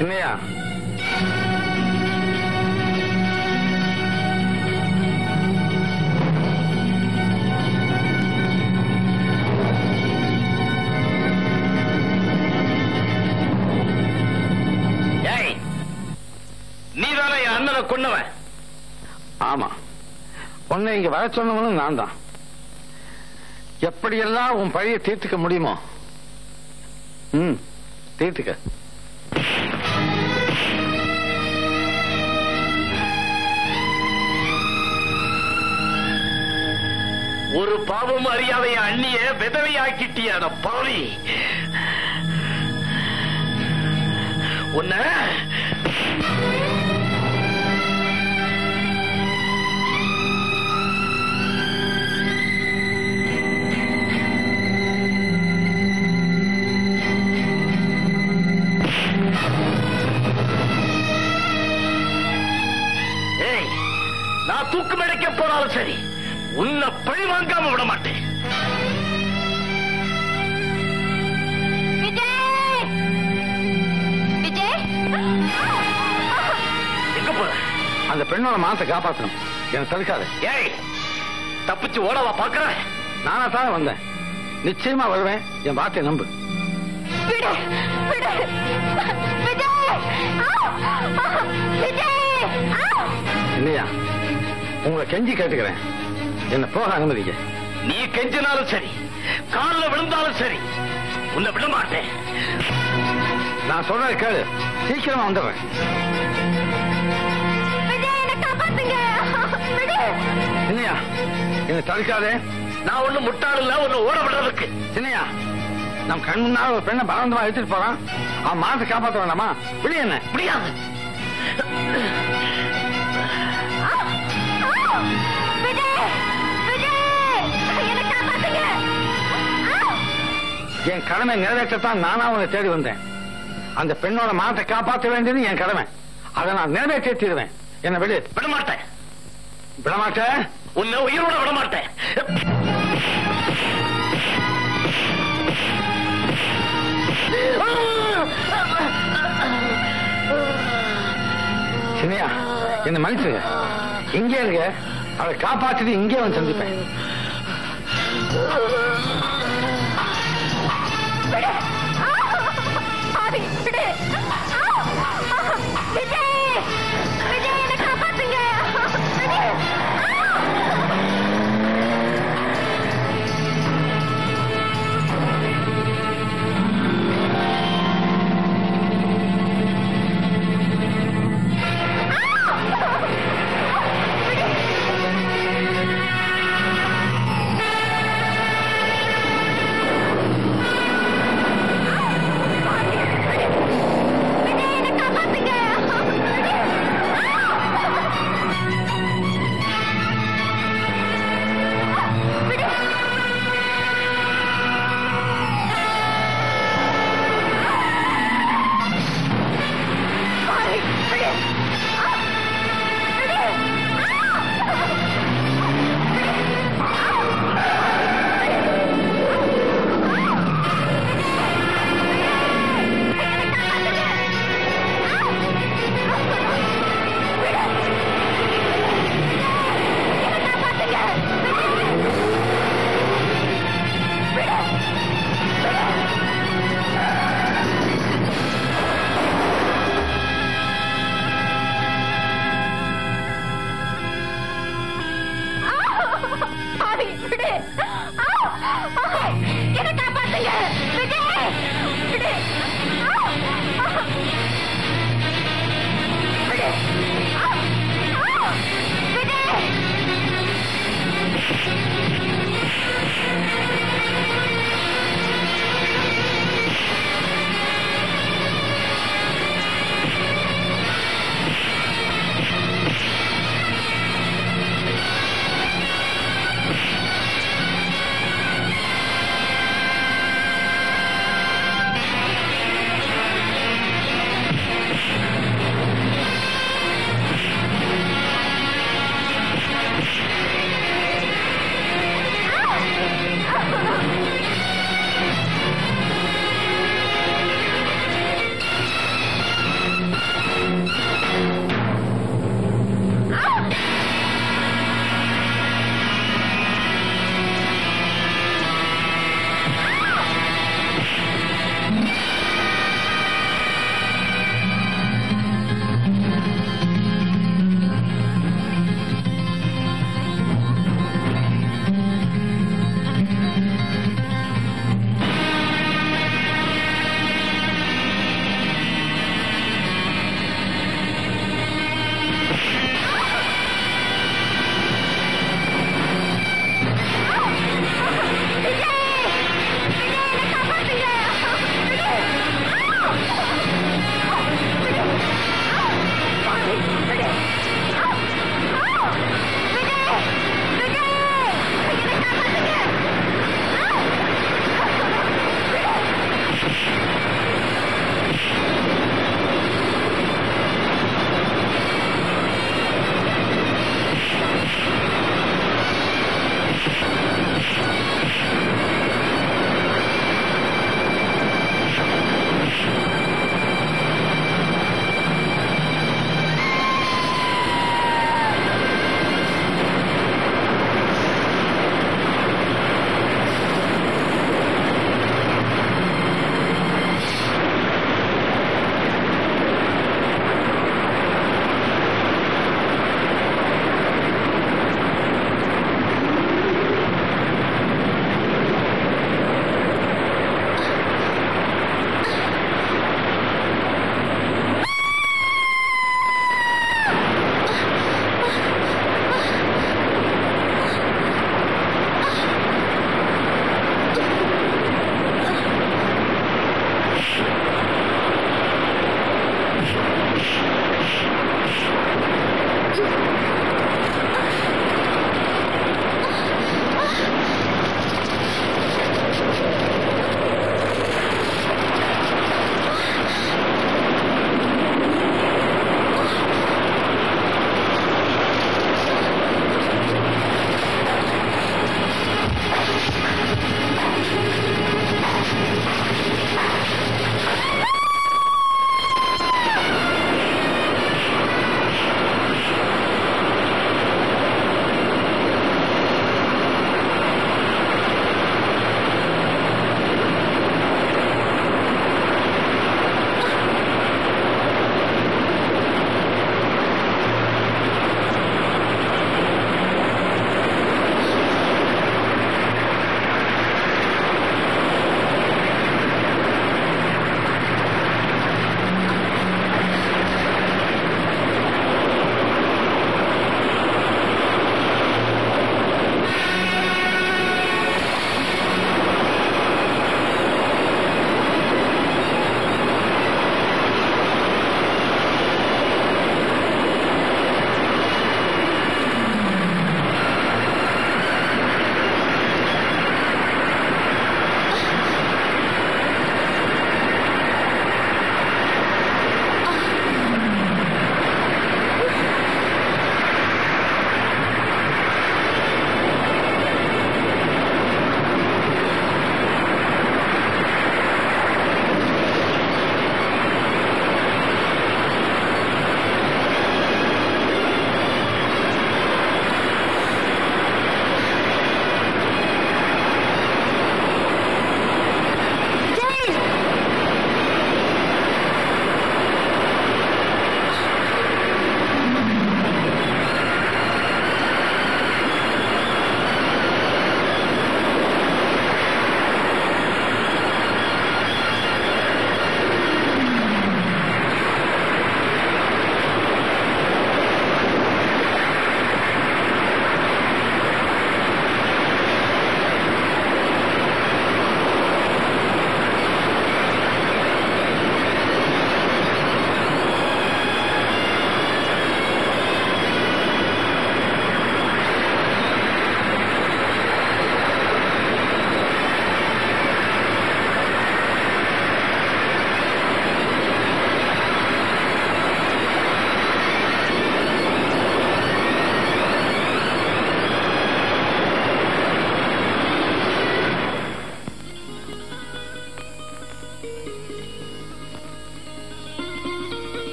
சின்னையா ஏய் நீதானே என் அண்ணனை கொன்னவன் ஆமா உன்னை இங்க வர சொன்னவனும் நான் தான் எப்படியெல்லாம் உன் பழைய தீர்த்துக்க முடியுமோ ம் தீர்த்துக்க ஒரு பாவம் அறியாத என் அண்ணிய விதவையாக்கிட்டியான பாவி உன்ன ஏய் நான் தூக்கு மேடைக்க போனாலும் சரி உன்னை பழி வாங்காம விட மாட்டேன் விஜய் விஜய் எங்க போற அந்த பெண்ணோட மானத்தை காப்பாத்தணும் எனக்கு தடுக்காத ஏய் தப்பிச்சு ஓடவா பாக்குற நானா தானே வந்தேன் நிச்சயமா வருவேன் என் வார்த்தையை நம்பு விடு விடு விஜய் ஆ! ஆ! விஜய் ஆ! இல்லையா உங்களை கெஞ்சி கேட்டுக்கிறேன் என்ன போக அனுமதிங்க நீ கெஞ்சினாலும் சரி கால்ல விழுந்தாலும் சரி உன்னை விட மாட்டேன் நான் சொல்றதை கேளு சீக்கிரமா வந்துடுறேன் விஜய் என்னை காப்பாத்துங்க விடு சின்னையா என்னை தடுக்காதே நான் ஒண்ணு முட்டாள் இல்ல உன்னை ஓட விடுறதுக்கு சின்னையா நம் கண் முன்னால ஒரு பெண்ணை பலவந்தமா எடுத்துட்டு போறான் அவன் மானத்தை காப்பாத்த வேண்டாமா விடு என்ன முடியாது ஆ! ஆ! விஜய் விஜய் என்னை காப்பாத்துங்க ஆ! என் கடமை நிறைவேற்றத்தான் நானா உன்னை தேடி வந்தேன் அந்த பெண்ணோட மானத்தை காப்பாற்ற வேண்டியது என் கடமை அதை நான் நிறைவேற்றி தீருவேன் என்ன விடு விட மாட்டேன் விடமாட்டேன் உன்னை உயிரோட விட மாட்டேன் சின்னையா என்ன மன்னிச்சுங்க இங்கே இருக்க அவளை காப்பாத்திட்டு இங்கே வந்து சந்திப்பேன்